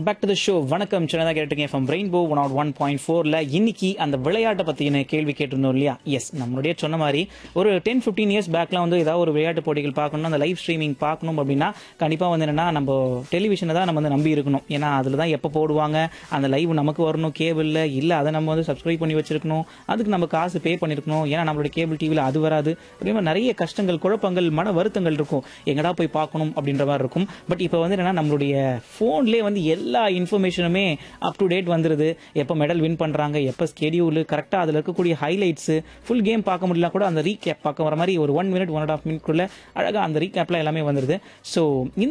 back to the show வணக்கம் சின்னதாக கேட்டுருக்கேன் from rainbow one out one point ஃபோரில் இன்னைக்கு அந்த விளையாட்டை பற்றின கேள்வி கேட்டிருந்தோம் இல்லையா எஸ் நம்மளுடைய சொன்ன மாதிரி ஒரு டென் ஃபிஃப்டீன் இயர்ஸ் பேக்லாம் வந்து ஏதாவது ஒரு விளையாட்டு போட்டிகள் பார்க்கணும் அந்த லைவ் ஸ்ட்ரீமிங் பார்க்கணும் அப்படின்னா கண்டிப்பாக வந்து என்னன்னா நம்ம டெலிவிஷனை தான் நம்ம வந்து நம்பி இருக்கணும் ஏன்னா அதில் தான் எப்போ போடுவாங்க அந்த லைவ் நமக்கு வரணும் கேபிளில் இல்லை அதை நம்ம வந்து சப்ஸ்கிரைப் பண்ணி வச்சிருக்கணும் அதுக்கு நம்ம காசு பே பண்ணியிருக்கணும் ஏன்னா நம்மளுடைய கேபிள் டிவியில் அது வராது அதே மாதிரி நிறைய கஷ்டங்கள் குழப்பங்கள் மன வருத்தங்கள் இருக்கும் எங்கடா போய் பார்க்கணும் அப்படின்ற மாதிரி இருக்கும் பட் இப்போ வந்து என்னன்னா நம்மளுடைய ஃபோன்லேயே வந்து எல்லா இன்ஃபர்மேஷனுமே அப் டு டேட் வந்துருது எப்போ மெடல் வின் பண்ணுறாங்க எப்போ ஸ்கெடியூல் கரெக்டாக அதில் இருக்கக்கூடிய ஹைலைட்ஸு ஃபுல் கேம் பார்க்க முடியல கூட அந்த ரீகேப் பார்க்க வர மாதிரி ஒரு one minute one and half மினிட்குள்ள அழகாக அந்த ரீகேப்லாம் எல்லாமே வந்துருது ஸோ இந்த